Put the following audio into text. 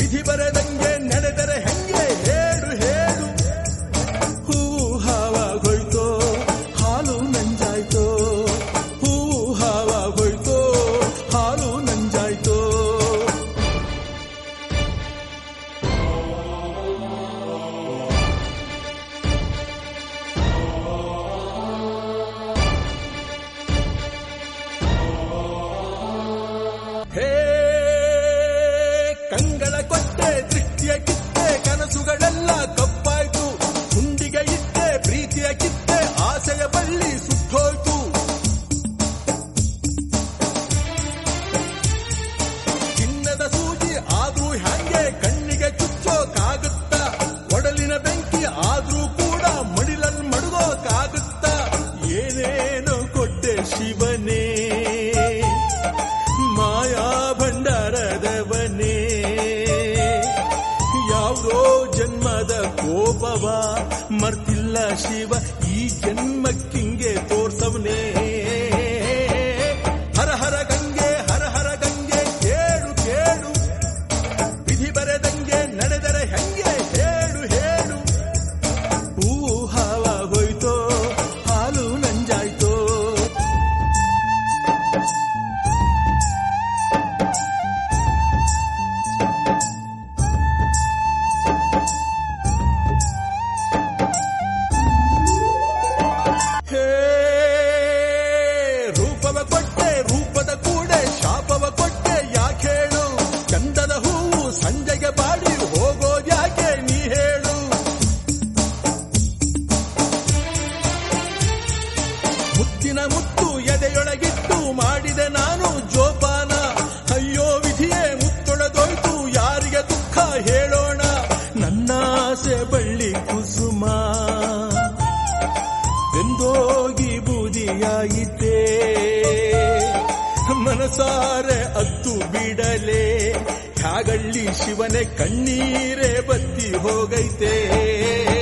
ವಿಧಿ ಬರದಂಗೆ ನಡೆದರೆ ಹೆಂಗೆ ಹೇಳು ಹೇಳು ಹೂವು ಹಾವಾಗೋಯ್ತೋ ಹಾಲು ನಂಜಾಯ್ತೋ ಹೂವು ಹಾವಾಗೋಯ್ತೋ ಹಾಲು ನಂಜಾಯ್ತೋ ಹೇ ಕಂಗಳ ಕೊಟ್ಟೆ ದೃಷ್ಟಿಯ ಕಿತ್ತೆ ಕನಸುಗಳೆಲ್ಲ ಕಪ್ಪಾಯ್ತು ಹುಂಡಿಗೆ ಇಟ್ಟೆ ಪ್ರೀತಿಯ ಕಿತ್ತೆ ಆಸೆಯ ಬಳ್ಳಿ ಸುಟ್ಟೋಯ್ತು ಚಿನ್ನದ ಸೂಜಿ ಆದ್ರೂ ಹ್ಯಾಂಗೆ ಕಣ್ಣಿಗೆ ಚುಚ್ಚೋಕಾಗುತ್ತ ಒಡಲಿನ ಬೆಂಕಿ ಆದ್ರೂ ಕೂಡ ಮಡಿಲನ್ ಮಡುಗೋಕಾಗುತ್ತ ಏನೇನೋ ಕೊಟ್ಟೆ ಶಿವನೇ ಮಾಯಾ ಭಂಡಾರದವನೇ ಯಾವುದೋ ಜನ್ಮದ ಕೋಪವ ಮರ್ತಿಲ್ಲ ಶಿವ ಈ ಜನ್ಮಕ್ಕಿಂಗೆ ತೋರ್ಸವನೇ ಹರ ಹರ ಗಂಗೆ ಹರ ಹರ ಗಂಗೆ ಕೇಳು ಕೇಳು ವಿಧಿ ಬರೆದಂಗೆ ನಡೆದರೆ ಹೆಂಗೆ ಹೇಳು ಹೇಳು ಹೂವು ಹಾವ ಹೋಯ್ತೋ ಹಾಲು ನಂಜಾಯ್ತೋ ಹೇ ರೂಪವ ಕೊಟ್ಟೆ ರೂಪದ ಕೂಡೆ ಶಾಪವ ಕೊಟ್ಟೆ ಯಾಕೇಳು ಚಂದದ ಹೂವು ಸಂಜೆಗೆ ಬಾಡಿ ಹೋಗೋದ್ಯಾಕೆ ನೀ ಹೇಳು ಮುತ್ತಿನ ಮುತ್ತು ಎದೆಯೊಳಗಿಟ್ಟು ಮಾಡಿದೆ ನಾನು ಜೋಪಾನ ಅಯ್ಯೋ ವಿಧಿಯೇ ಮುತ್ತೊಡೆದೋಯ್ತು ಯಾರಿಗೆ ದುಃಖ ಹೇಳೋಣ ನನ್ನಾಸೆ ಬಳ್ಳಿ ಕುಸುಮ ಬೆಂದೋಗಿ ಬೂದಿಯಾಯಿತೆ ಮನಸಾರೆ ಅತ್ತು ಬಿಡಲೆ ಹ್ಯಾಗಳ್ಳಿ ಶಿವನೇ ಕಣ್ಣೀರೇ ಬತ್ತಿ ಹೋಗೈತೆ